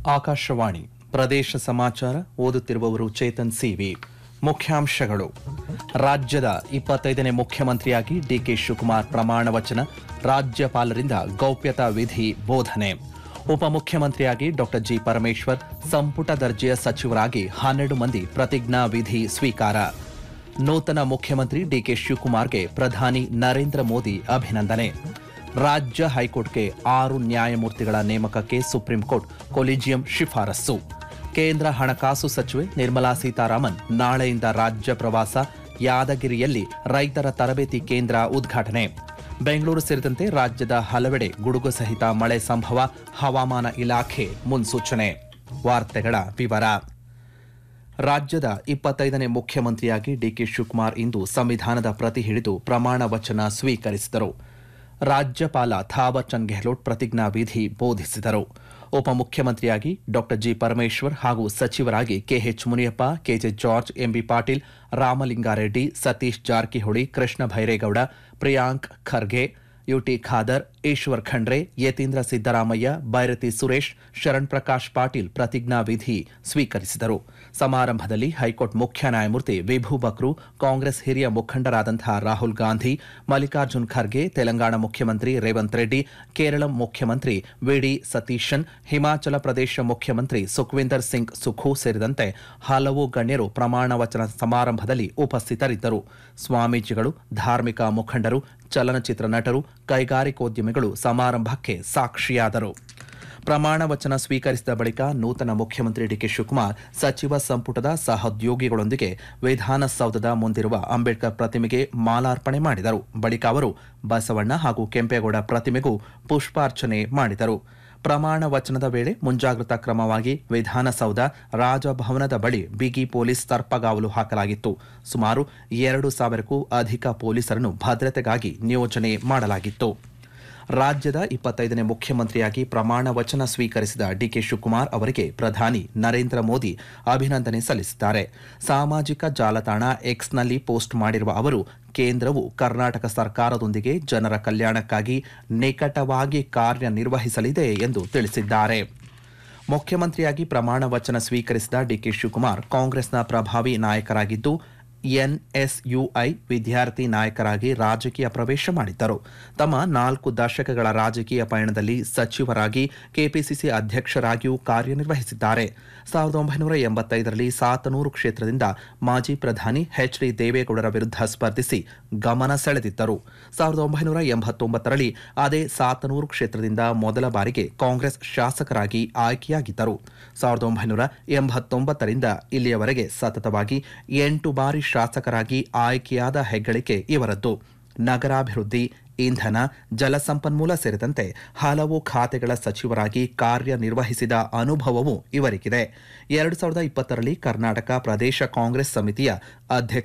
ಆಕಾಶವಾಣಿ ಪ್ರದೇಶ ಸಮಾಚಾರ ಓದುತ್ತಿರುವವರು ಚೇತನ್ ಸಿವಿ ಮುಖ್ಯಾಂಶಗಳು ರಾಜ್ಯದ ಇಪ್ಪತ್ತೈದನೇ ಮುಖ್ಯಮಂತ್ರಿಯಾಗಿ ಡಿಕೆ ಶಿವಕುಮಾರ್ ಪ್ರಮಾಣ ವಚನ ರಾಜ್ಯಪಾಲರಿಂದ ಗೌಪ್ಯತಾ ವಿಧಿ ಬೋಧನೆ ಉಪಮುಖ್ಯಮಂತ್ರಿಯಾಗಿ ಡಾಕ್ಟರ್ ಜಿ ಪರಮೇಶ್ವರ್ ಸಂಪುಟ ದರ್ಜೆಯ ಸಚಿವರಾಗಿ ಹನ್ನೆರಡು ಮಂದಿ ಪ್ರತಿಜ್ಞಾ ವಿಧಿ ಸ್ವೀಕಾರ ನೂತನ ಮುಖ್ಯಮಂತ್ರಿ ಡಿಕೆ ಶಿವಕುಮಾರ್ಗೆ ಪ್ರಧಾನಿ ನರೇಂದ್ರ ಮೋದಿ ಅಭಿನಂದನೆ ರಾಜ್ಯ ಹೈಕೋರ್ಟ್ಗೆ ಆರು ನ್ಯಾಯಮೂರ್ತಿಗಳ ನೇಮಕಕ್ಕೆ ಸುಪ್ರೀಂ ಕೋರ್ಟ್ ಕೊಲಿಜಿಯಂ ಶಿಫಾರಸ್ಸು ಕೇಂದ್ರ ಹಣಕಾಸು ಸಚಿವೆ ನಿರ್ಮಲಾ ಸೀತಾರಾಮನ್ ನಾಳೆಯಿಂದ ರಾಜ್ಯ ಪ್ರವಾಸ ಯಾದಗಿರಿಯಲ್ಲಿ ರೈತರ ತರಬೇತಿ ಕೇಂದ್ರ ಉದ್ಘಾಟನೆ ಬೆಂಗಳೂರು ಸೇರಿದಂತೆ ರಾಜ್ಯದ ಹಲವೆಡೆ ಗುಡುಗು ಸಹಿತ ಮಳೆ ಸಂಭವ ಹವಾಮಾನ ಇಲಾಖೆ ಮುನ್ಸೂಚನೆ ವಾರ್ತೆಗಳ ವಿವರ ರಾಜ್ಯದ ಇಪ್ಪತ್ತೈದನೇ ಮುಖ್ಯಮಂತ್ರಿಯಾಗಿ ಡಿಕೆ ಶಿವಕುಮಾರ್ ಇಂದು ಸಂವಿಧಾನದ ಪ್ರತಿ ಹಿಡಿದು ಪ್ರಮಾಣ ವಚನ ಸ್ವೀಕರಿಸಿದರು ರಾಜ್ಯಪಾಲ ಥಾವರ್ ಚಂದ್ ಗೆಹ್ಲೋಟ್ ಪ್ರತಿಜ್ಞಾ ವಿಧಿ ಬೋಧಿಸಿದರು ಉಪಮುಖ್ಯಮಂತ್ರಿಯಾಗಿ ಡಾಕ್ಟರ್ ಜಿ ಪರಮೇಶ್ವರ್ ಹಾಗೂ ಸಚಿವರಾಗಿ K H Muniyappa K J George M B Patil Ramalinga Reddy Satish Jarkiholi Krishna Byre Gowda Priyank Kharge U T Khader Eshwar Khandre Yathindra Siddaramaiah Byrathi Suresh Sharan Prakash Patil ಪ್ರತಿಜ್ಞಾ ವಿಧಿ ಸ್ವೀಕರಿಸಿದರು ಸಮಾರಂಭದಲ್ಲಿ ಹೈಕೋರ್ಟ್ ಮುಖ್ಯ ನ್ಯಾಯಮೂರ್ತಿ ವಿಭು ಬಕ್ರು ಕಾಂಗ್ರೆಸ್ ಹಿರಿಯ ಮುಖಂಡರಾದಂತಹ ರಾಹುಲ್ ಗಾಂಧಿ ಮಲ್ಲಿಕಾರ್ಜುನ್ ಖರ್ಗೆ ತೆಲಂಗಾಣ ಮುಖ್ಯಮಂತ್ರಿ ರೇವಂತ್ ರೆಡ್ಡಿ ಕೇರಳ ಮುಖ್ಯಮಂತ್ರಿ ವಿಡಿ ಸತೀಶನ್ ಹಿಮಾಚಲ ಪ್ರದೇಶ ಮುಖ್ಯಮಂತ್ರಿ ಸುಖ್ವಿಂದರ್ ಸಿಂಗ್ ಸುಖು ಸೇರಿದಂತೆ ಹಲವು ಗಣ್ಯರು ಪ್ರಮಾಣ ವಚನ ಸಮಾರಂಭದಲ್ಲಿ ಉಪಸ್ಥಿತರಿದ್ದರು ಸ್ವಾಮೀಜಿಗಳು ಧಾರ್ಮಿಕ ಮುಖಂಡರು ಚಲನಚಿತ್ರ ನಟರು ಕೈಗಾರಿಕೋದ್ಯಮಿಗಳು ಸಮಾರಂಭಕ್ಕೆ ಸಾಕ್ಷಿಯಾದರು ಪ್ರಮಾಣ ವಚನ ಸ್ವೀಕರಿಸಿದ ಬಳಿಕ ನೂತನ ಮುಖ್ಯಮಂತ್ರಿ ಡಿಕೆ ಶಿವಕುಮಾರ್ ಸಚಿವ ಸಂಪುಟದ ಸಹೋದ್ಯೋಗಿಗಳೊಂದಿಗೆ ವಿಧಾನಸೌಧದ ಮುಂದಿರುವ ಅಂಬೇಡ್ಕರ್ ಪ್ರತಿಮೆಗೆ ಮಾಲಾರ್ಪಣೆ ಮಾಡಿದರು ಬಳಿಕ ಅವರು ಬಸವಣ್ಣ ಹಾಗೂ ಕೆಂಪೇಗೌಡ ಪ್ರತಿಮೆಗೂ ಪುಷ್ಪಾರ್ಚನೆ ಮಾಡಿದರು ಪ್ರಮಾಣ ವಚನದ ವೇಳೆ ಮುಂಜಾಗ್ರತಾ ಕ್ರಮವಾಗಿ ವಿಧಾನಸೌಧ ರಾಜಭವನದ ಬಳಿ ಬಿಗಿ ಪೊಲೀಸ್ ತರ್ಪಗಾವಲು ಹಾಕಲಾಗಿತ್ತು ಸುಮಾರು ಎರಡು ಸಾವಿರಕ್ಕೂ ಅಧಿಕ ಪೊಲೀಸರನ್ನು ಭದ್ರತೆಗಾಗಿ ನಿಯೋಜನೆ ಮಾಡಲಾಗಿತ್ತು ರಾಜ್ಯದ ಇಪ್ಪತ್ತೈದನೇ ಮುಖ್ಯಮಂತ್ರಿಯಾಗಿ ಪ್ರಮಾಣ ವಚನ ಸ್ವೀಕರಿಸಿದ ಡಿಕೆ ಶಿವಕುಮಾರ್ ಅವರಿಗೆ ಪ್ರಧಾನಿ ನರೇಂದ್ರ ಮೋದಿ ಅಭಿನಂದನೆ ಸಲ್ಲಿಸಿದ್ದಾರೆ ಸಾಮಾಜಿಕ ಜಾಲತಾಣ ಎಕ್ಸ್ನಲ್ಲಿ ಪೋಸ್ಟ್ ಮಾಡಿರುವ ಅವರು ಕೇಂದ್ರವು ಕರ್ನಾಟಕ ಸರ್ಕಾರದೊಂದಿಗೆ ಜನರ ಕಲ್ಯಾಣಕ್ಕಾಗಿ ನಿಕಟವಾಗಿ ಕಾರ್ಯನಿರ್ವಹಿಸಲಿದೆ ಎಂದು ತಿಳಿಸಿದ್ದಾರೆ ಮುಖ್ಯಮಂತ್ರಿಯಾಗಿ ಪ್ರಮಾಣ ವಚನ ಸ್ವೀಕರಿಸಿದ ಡಿಕೆ ಶಿವಕುಮಾರ್ ಕಾಂಗ್ರೆಸ್ನ ಪ್ರಭಾವಿ ನಾಯಕರಾಗಿದ್ದು ಎನ್ಎಸ್ಯುಐ ವಿದ್ಯಾರ್ಥಿ ನಾಯಕರಾಗಿ ರಾಜಕೀಯ ಪ್ರವೇಶ ಮಾಡಿದ್ದರು ತಮ್ಮ ನಾಲ್ಕು ದಶಕಗಳ ರಾಜಕೀಯ ಪಯಣದಲ್ಲಿ ಸಚಿವರಾಗಿ ಕೆಪಿಸಿಸಿ ಅಧ್ಯಕ್ಷರಾಗಿಯೂ ಕಾರ್ಯನಿರ್ವಹಿಸಿದ್ದಾರೆ ಸಾವಿರದ ಒಂಬೈನೂರ ಎಂಬತ್ತೈದರಲ್ಲಿ ಸಾತನೂರು ಕ್ಷೇತ್ರದಿಂದ ಮಾಜಿ ಪ್ರಧಾನಿ ಎಚ್ ಡಿ ದೇವೇಗೌಡರ ವಿರುದ್ಧ ಸ್ಪರ್ಧಿಸಿ ಗಮನ ಸೆಳೆದಿದ್ದರು ಸಾವಿರದ ಒಂಬೈನೂರ ಎಂಬತ್ತೊಂಬತ್ತರಲ್ಲಿ ಅದೇ ಸಾತನೂರು ಕ್ಷೇತ್ರದಿಂದ ಮೊದಲ ಬಾರಿಗೆ ಕಾಂಗ್ರೆಸ್ ಶಾಸಕರಾಗಿ ಆಯ್ಕೆಯಾಗಿದ್ದರು ಸಾವಿರದ ಒಂಬೈನೂರ ಎಂಬತ್ತೊಂಬತ್ತರಿಂದ ಇಲ್ಲಿಯವರೆಗೆ ಸತತವಾಗಿ ಎಂಟು ಬಾರಿ ಶಾಸಕರಾಗಿ ಆಯ್ಕೆಯಾದ ಹೆಗ್ಗಳಿಕೆ ಇವರದ್ದು ನಗರಾಭಿವೃದ್ಧಿ ಇಂಧನ ಜಲಸಂಪನ್ಮೂಲ ಸೇರಿದಂತೆ ಹಲವು ಖಾತೆಗಳ ಸಚಿವರಾಗಿ ಕಾರ್ಯನಿರ್ವಹಿಸಿದ ಅನುಭವವೂ ಇವರಿಗಿದೆ ಎರಡು ಸಾವಿರದ ಇಪ್ಪತ್ತರಲ್ಲಿ ಕರ್ನಾಟಕ ಪ್ರದೇಶ ಕಾಂಗ್ರೆಸ್ ಸಮಿತಿಯ ಅಧ್ಯಕ್ಷ